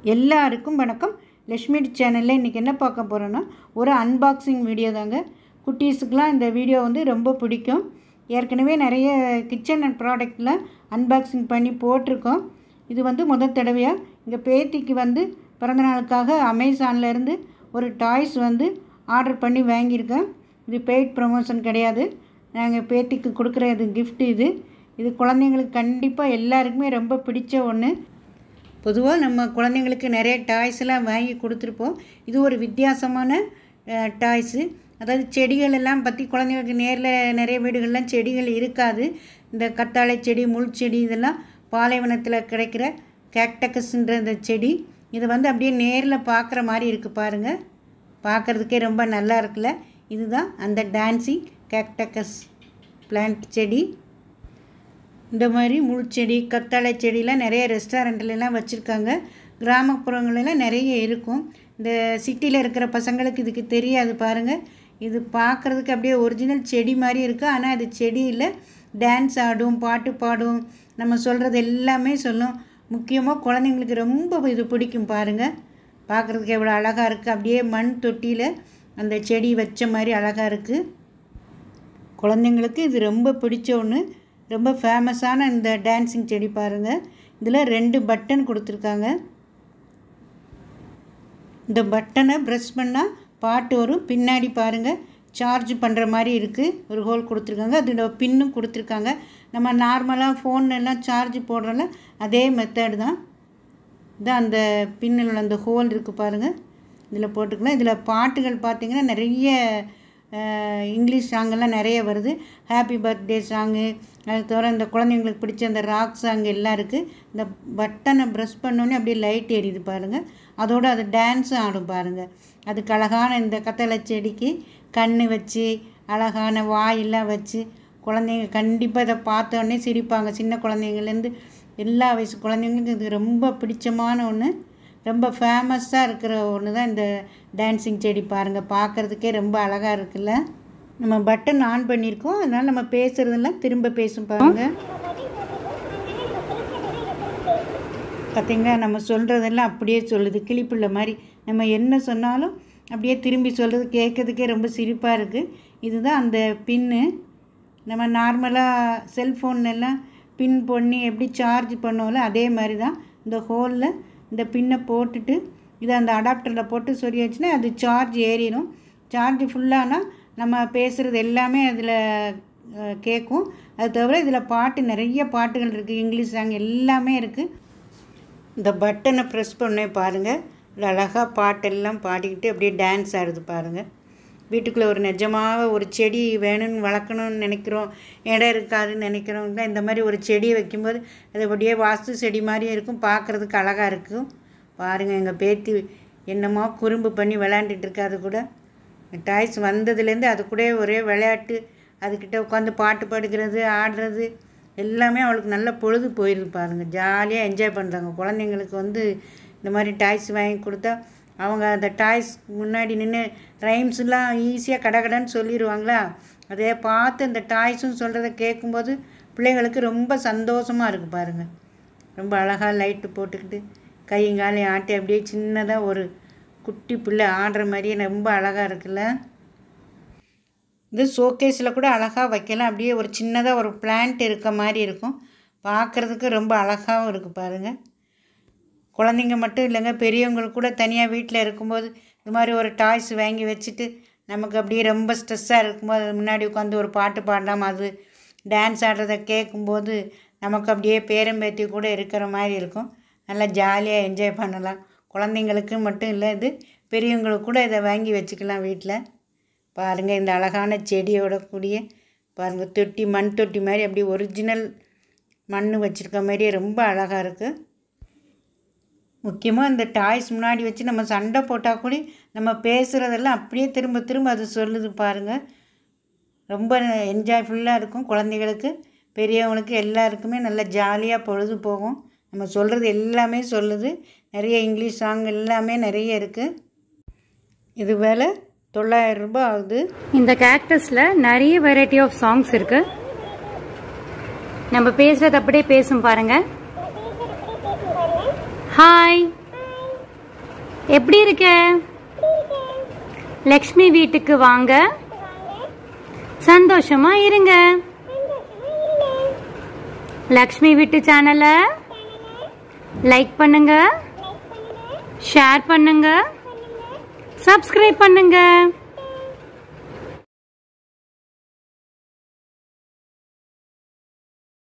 எல்லாருக்கும் வணக்கம் லக்ஷ்மி சேனலில் இன்றைக்கி என்ன பார்க்க போகிறோன்னா ஒரு அன்பாக்சிங் வீடியோ தாங்க குட்டீஸுக்கெலாம் இந்த வீடியோ வந்து ரொம்ப பிடிக்கும் ஏற்கனவே நிறைய கிச்சன் அண்ட் ப்ராடக்டில் அன்பாக்சிங் பண்ணி போட்டிருக்கோம் இது வந்து முதல் தடவையாக இங்கே பேத்திக்கு வந்து பிறந்தநாளுக்காக அமேசான்லேருந்து ஒரு டாய்ஸ் வந்து ஆர்டர் பண்ணி வாங்கியிருக்கேன் இது பெய்ட் ப்ரமோஷன் கிடையாது நாங்கள் பேத்திக்கு கொடுக்குற இது gift இது இது குழந்தைங்களுக்கு கண்டிப்பாக எல்லாருக்குமே ரொம்ப பிடிச்ச ஒன்று பொதுவாக நம்ம குழந்தைங்களுக்கு நிறைய டாய்ஸ் எல்லாம் வாங்கி கொடுத்துருப்போம் இது ஒரு வித்தியாசமான டாய்ஸு அதாவது செடிகள் எல்லாம் பற்றி குழந்தைங்களுக்கு நேரில் நிறைய வீடுகள்லாம் செடிகள் இருக்காது இந்த கத்தாழை செடி முள் செடி இதெல்லாம் பாலைவனத்தில் கிடைக்கிற கேக்டக்கஸ்ன்ற இந்த செடி இது வந்து அப்படியே நேரில் பார்க்குற மாதிரி இருக்குது பாருங்கள் பார்க்குறதுக்கே ரொம்ப நல்லா இருக்குல்ல இதுதான் அந்த டான்சிங் கேக்டக்கஸ் பிளான்ட் செடி இந்த மாதிரி முள்செடி கத்தாழை செடிலாம் நிறைய ரெஸ்டாரண்ட்லலாம் வச்சுருக்காங்க கிராமப்புறங்களெல்லாம் நிறைய இருக்கும் இந்த சிட்டியில் இருக்கிற பசங்களுக்கு இதுக்கு தெரியாது பாருங்கள் இது பார்க்குறதுக்கு அப்படியே ஒரிஜினல் செடி மாதிரி இருக்குது ஆனால் அது செடியில் டான்ஸ் ஆடும் பாட்டு பாடும் நம்ம சொல்கிறது எல்லாமே சொல்லும் முக்கியமாக குழந்தைங்களுக்கு ரொம்ப இது பிடிக்கும் பாருங்கள் பார்க்குறதுக்கு எவ்வளோ அழகாக இருக்குது அப்படியே மண் தொட்டியில் அந்த செடி வச்ச மாதிரி அழகாக இருக்குது குழந்தைங்களுக்கு இது ரொம்ப பிடிச்ச ஒன்று ரொம்ப ஃபேமஸான இந்த டான்ஸிங் செடி பாருங்கள் இதில் ரெண்டு பட்டன் கொடுத்துருக்காங்க இந்த பட்டனை ப்ரெஸ் பண்ணால் பாட்டு வரும் பின்னாடி பாருங்கள் சார்ஜ் பண்ணுற மாதிரி இருக்குது ஒரு ஹோல் கொடுத்துருக்காங்க அதோட பின்னும் கொடுத்துருக்காங்க நம்ம நார்மலாக ஃபோன் எல்லாம் சார்ஜ் போடுறோம்ல அதே மெத்தட் தான் இதான் அந்த பின்னில் உள்ள அந்த ஹோல் இருக்குது பாருங்கள் இதில் போட்டுக்கலாம் இதில் பாட்டுகள் பார்த்திங்கன்னா நிறைய அஹ், இங்கிலீஷ் சாங்கெல்லாம் நிறைய வருது ஹாப்பி பர்த்டே சாங்கு அது தவிர இந்த குழந்தைங்களுக்கு பிடிச்ச அந்த ராக் சாங் எல்லாம் இருக்குது இந்த பட்டனை ப்ரெஸ் பண்ணோன்னே அப்படியே லைட் எரியுது பாருங்கள் அதோடு அது டான்ஸும் ஆடும் பாருங்கள் அதுக்கு அழகான இந்த கத்தலை செடிக்கு கண் வச்சு அழகான வாயெல்லாம் வச்சு குழந்தைங்க கண்டிப்பாக இதை பார்த்தோன்னே சிரிப்பாங்க சின்ன குழந்தைங்கள்லேருந்து எல்லா வயசு குழந்தைங்களுக்கும் இது ரொம்ப பிடிச்சமான ஒன்று ரொம்ப ஃபேமஸாக இருக்கிற ஒன்று தான் இந்த டான்ஸிங் செடி பாருங்கள் பார்க்குறதுக்கே ரொம்ப அழகாக இருக்குல்ல நம்ம பட்டன் ஆன் பண்ணியிருக்கோம் அதனால் நம்ம பேசுகிறதெல்லாம் திரும்ப பேசும் பாருங்கள் பார்த்தீங்களா நம்ம சொல்கிறதெல்லாம் அப்படியே சொல்லுது கிளிப்புள்ள மாதிரி நம்ம என்ன சொன்னாலும் அப்படியே திரும்பி சொல்கிறது கேட்கறதுக்கே ரொம்ப சிரிப்பாக இருக்குது இதுதான் அந்த பின்னு நம்ம நார்மலாக செல்ஃபோன் எல்லாம் பின் பண்ணி எப்படி சார்ஜ் பண்ணுவோம்ல அதே மாதிரி தான் இந்த ஹோலில் இந்த பின்னை போட்டுட்டு இதை அந்த அடாப்டரில் போட்டு சொரியாச்சுன்னா அது சார்ஜ் ஏறிடும் சார்ஜ் ஃபுல்லானா நம்ம பேசுகிறது எல்லாமே அதில் கேட்கும் அது தவிர இதில் பாட்டு நிறைய பாட்டுகள் இருக்குது இங்கிலீஷ் சாங் எல்லாமே இருக்குது இந்த பட்டனை ப்ரெஸ் பண்ணே பாருங்கள் இதில் அழகாக பாட்டெல்லாம் பாடிக்கிட்டு அப்படியே டான்ஸ் ஆடுது பாருங்கள் வீட்டுக்குள்ளே ஒரு நிஜமாக ஒரு செடி வேணும்னு வளர்க்கணும்னு நினைக்கிறோம் இடம் இருக்காதுன்னு நினைக்கிறோம்னா இந்த மாதிரி ஒரு செடியை வைக்கும்போது அது அப்படியே வாஸ்து செடி மாதிரியும் இருக்கும் பார்க்குறதுக்கு அழகாக இருக்கும் பாருங்கள் எங்கள் பேத்தி என்னமோ குறும்பு பண்ணி விளையாண்டுட்டு இருக்கா அது கூட டாய்ஸ் வந்ததுலேருந்து அது கூட ஒரே விளையாட்டு அதுக்கிட்ட உட்காந்து பாட்டு பாடுகிறது ஆடுறது எல்லாமே அவளுக்கு நல்ல பொழுது போயிடுது பாருங்கள் ஜாலியாக என்ஜாய் பண்ணுறாங்க குழந்தைங்களுக்கு வந்து இந்த மாதிரி டாய்ஸ் வாங்கி கொடுத்தா அவங்க அந்த டாய்ஸ் முன்னாடி நின்று ரைம்ஸ்லாம் ஈஸியாக கடகடன்னு சொல்லிடுவாங்களா அதே பார்த்து அந்த டாய்ஸும் சொல்கிறத கேட்கும்போது பிள்ளைங்களுக்கு ரொம்ப சந்தோஷமாக இருக்குது பாருங்கள் ரொம்ப அழகாக லைட்டு போட்டுக்கிட்டு கையும் காலையும் ஆட்டி அப்படியே சின்னதாக ஒரு குட்டி பிள்ளை ஆடுற மாதிரியே ரொம்ப அழகாக இருக்குல்ல இது ஷோகேஸில் கூட அழகாக வைக்கலாம் அப்படியே ஒரு சின்னதாக ஒரு பிளான்ட் இருக்க மாதிரி இருக்கும் பார்க்குறதுக்கு ரொம்ப அழகாகவும் இருக்குது பாருங்கள் குழந்தைங்க மட்டும் இல்லைங்க பெரியவங்களுக்கு கூட தனியாக வீட்டில் இருக்கும்போது இது மாதிரி ஒரு டாய்ஸ் வாங்கி வச்சுட்டு நமக்கு அப்படியே ரொம்ப ஸ்ட்ரெஸ்ஸாக இருக்கும்போது அது முன்னாடி உட்காந்து ஒரு பாட்டு பாடலாம் அது டான்ஸ் ஆடுறத கேட்கும்போது நமக்கு அப்படியே பேரம்பேத்தி கூட இருக்கிற மாதிரி இருக்கும் நல்லா ஜாலியாக என்ஜாய் பண்ணலாம் குழந்தைங்களுக்கு மட்டும் இல்லை இது பெரியவங்களுக்கு கூட இதை வாங்கி வச்சுக்கலாம் வீட்டில் பாருங்கள் இந்த அழகான செடியோட கூடிய பாருங்கள் தொட்டி மண் தொட்டி மாதிரி அப்படியே ஒரிஜினல் மண் வச்சுருக்க மாதிரியே ரொம்ப அழகாக இருக்குது முக்கியமாக இந்த டாய்ஸ் முன்னாடி வச்சு நம்ம சண்டை போட்டால் கூட நம்ம பேசுகிறதெல்லாம் அப்படியே திரும்ப திரும்ப அது சொல்லுது பாருங்கள் ரொம்ப என்ஜாய்ஃபுல்லாக இருக்கும் குழந்தைகளுக்கு பெரியவங்களுக்கு எல்லாருக்குமே நல்லா ஜாலியாக பொழுது போகும் நம்ம சொல்கிறது எல்லாமே சொல்லுது நிறைய இங்கிலீஷ் சாங் எல்லாமே நிறைய இருக்குது இது வேலை தொள்ளாயிரம் ரூபாய் ஆகுது இந்த கேக்டஸில் நிறைய வெரைட்டி ஆஃப் சாங்ஸ் இருக்கு நம்ம பேசுறது அப்படியே பேசும் பாருங்க ஹாய் எப்படி இருக்க லக்ஷ்மி வீட்டுக்கு வாங்க சந்தோஷமா இருங்க லக்ஷ்மி வீட்டு சேனலை லைக் பண்ணுங்க ஷேர் பண்ணுங்க சப்ஸ்கிரைப் பண்ணுங்க